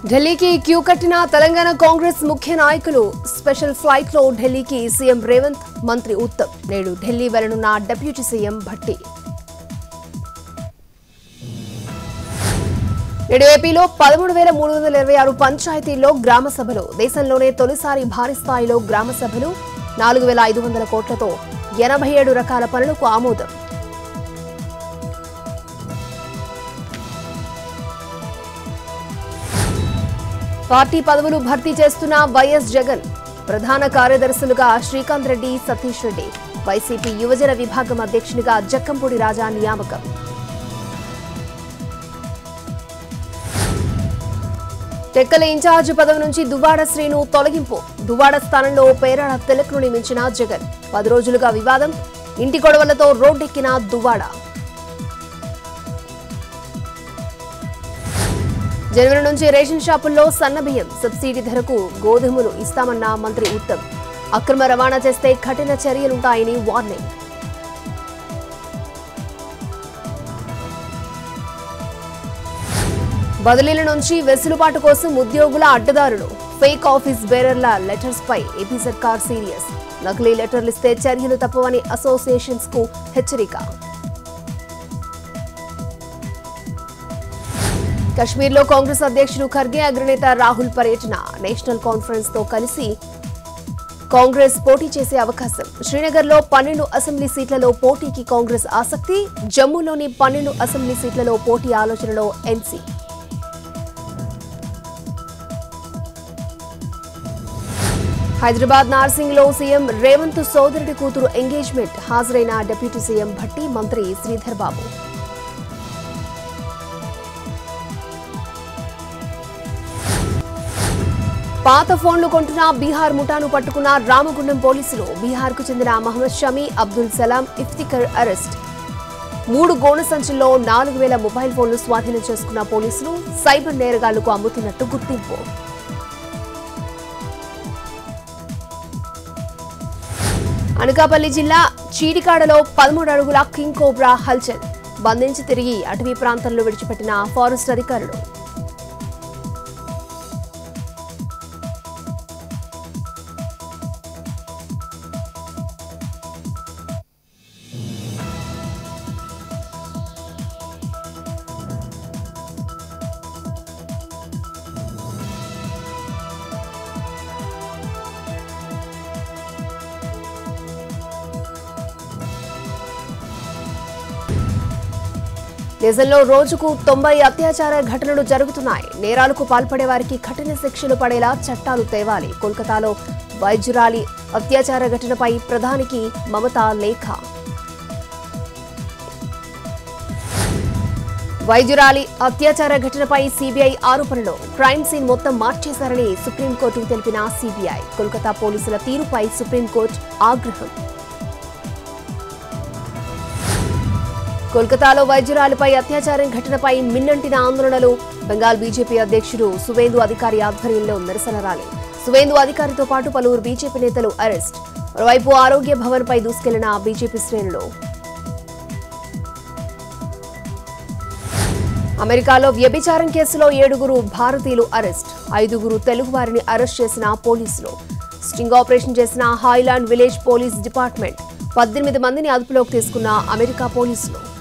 ఢిల్లీకి క్యూ కట్టిన తెలంగాణ కాంగ్రెస్ ముఖ్య నాయకులు స్పెషల్ ఫ్లైట్ లో ఢిల్లీకి సీఎం రేవంత్ మంత్రి ఉత్తమ్ నేడు ఢిల్లీ వెళ్లనున్న డిప్యూటీ సీఎం భట్టి నేడు ఏపీలో పదమూడు వేల మూడు వందల ఇరవై ఆరు పంచాయతీల్లో గ్రామ సభలు దేశంలోనే తొలిసారి భారీ స్థాయిలో గ్రామ సభలు నాలుగు వేల ఐదు వందల కోట్లతో ఎనభై ఏడు రకాల పనులకు ఆమోదం పార్టీ పదవులు భర్తీ చేస్తున్న వైఎస్ జగన్ ప్రధాన కార్యదర్శులుగా శ్రీకాంత్ రెడ్డి సతీష్ రెడ్డి వైసీపీ యువజన విభాగం అధ్యక్షునిగా జక్కంపూడి రాజా నియామకం టెక్కల ఇన్ఛార్జ్ పదవి నుంచి దువ్వాడ శ్రీను తొలగింపు దువ్వాడ స్థానంలో పేరాడ తిలక్ను నియమించిన జగన్ పది రోజులుగా వివాదం ఇంటి గొడవలతో రోడ్డెక్కిన దువ్వాడ జనవరి నుంచి రేషన్ షాపుల్లో సన్నబియ్యం సబ్సిడీ ధరకు గోధుమలు ఇస్తామన్న మంత్రి ఉత్తమ్ అక్రమ రవాణా చేస్తే కఠిన చర్యలుంటాయని వార్నింగ్ బదిలీల నుంచి వెసులుబాటు కోసం ఉద్యోగుల అడ్డదారులు ఫేక్ ఆఫీస్ బేరర్ల లెటర్స్ పై ఏపీ సర్కార్ సీరియస్ నకిలీ లెటర్లు ఇస్తే చర్యలు తప్పవని అసోసియేషన్స్ కు హెచ్చరిక కశ్మీర్లో కాంగ్రెస్ అధ్యక్షుడు ఖర్గే అగ్రనేత రాహుల్ పర్యటన నేషనల్ కాన్ఫరెన్స్ తో కలిసి కాంగ్రెస్ పోటీ చేసే అవకాశం శ్రీనగర్లో పన్నెండు అసెంబ్లీ సీట్లలో పోటీకి కాంగ్రెస్ ఆసక్తి జమ్మూలోని పన్నెండు అసెంబ్లీ సీట్లలో పోటీ ఆలోచనలో ఎన్సీ హైదరాబాద్ నార్సింగ్ లో సీఎం రేవంత్ సోదరుడి కూతురు ఎంగేజ్మెంట్ హాజరైన డిప్యూటీ సీఎం భట్టి మంత్రి శ్రీధర్ బాబు పాత ఫోన్లు కొంటున్న బీహార్ ముఠాను పట్టుకున్న రామగుండం పోలీసులు బీహార్కు చెందిన మహమ్మద్ షమీ అబ్దుల్ సలాం ఇఫ్తికర్ అరెస్ట్ మూడు గోన సంచుల్లో నాలుగు వేల మొబైల్ ఫోన్లు స్వాధీనం చేసుకున్న పోలీసులు సైబర్ నేరగాళ్లకు అమ్ముతున్నట్టు గుర్తింపు అనకాపల్లి జిల్లా చీడికాడలో పదమూడు అడుగుల కింగ్ కోబ్రా హల్చల్ బంధించి తిరిగి అటవీ ప్రాంతంలో విడిచిపెట్టిన ఫారెస్ట్ అధికారులు దేశంలో రోజుకు తొంభై అత్యాచార ఘటనలు జరుగుతున్నాయి నేరాలకు పాల్పడే వారికి కఠిన శిక్షలు పడేలా చట్టాలు తేవాలి కోల్కతాలో వైద్యురాలి అత్యాచార ఘటనపై ప్రధానికి మమత లేఖ వైద్యురాలి అత్యాచార ఘటనపై సీబీఐ ఆరోపణలు క్రైమ్ సీన్ మొత్తం మార్చేశారని సుప్రీంకోర్టుకు తెలిపిన సీబీఐ కోల్కతా పోలీసుల తీరుపై సుప్రీంకోర్టు ఆగ్రహం కోల్కతాలో వైద్యురాలిపై అత్యాచారం ఘటనపై మిన్నంటిన ఆందోళనలు బెంగాల్ బీజేపీ అధ్యక్షుడు సువేందు అధికారి ఆధ్వర్యంలో నిరసన ర్యాలీ సువేందు అధికారితో పాటు పలువురు బీజేపీ నేతలు అరెస్ట్ మరోవైపు ఆరోగ్య భవన్ పై దూసుకెళ్లిన బీజేపీ శ్రేణులు అమెరికాలో వ్యభిచారం కేసులో ఏడుగురు భారతీయులు అరెస్ట్ ఐదుగురు తెలుగువారిని అరెస్ట్ చేసిన పోలీసులు స్టింగ్ ఆపరేషన్ చేసిన హాయ్లాండ్ విలేజ్ పోలీస్ డిపార్ట్మెంట్ పద్దెనిమిది మందిని అదుపులోకి తీసుకున్న అమెరికా పోలీసులు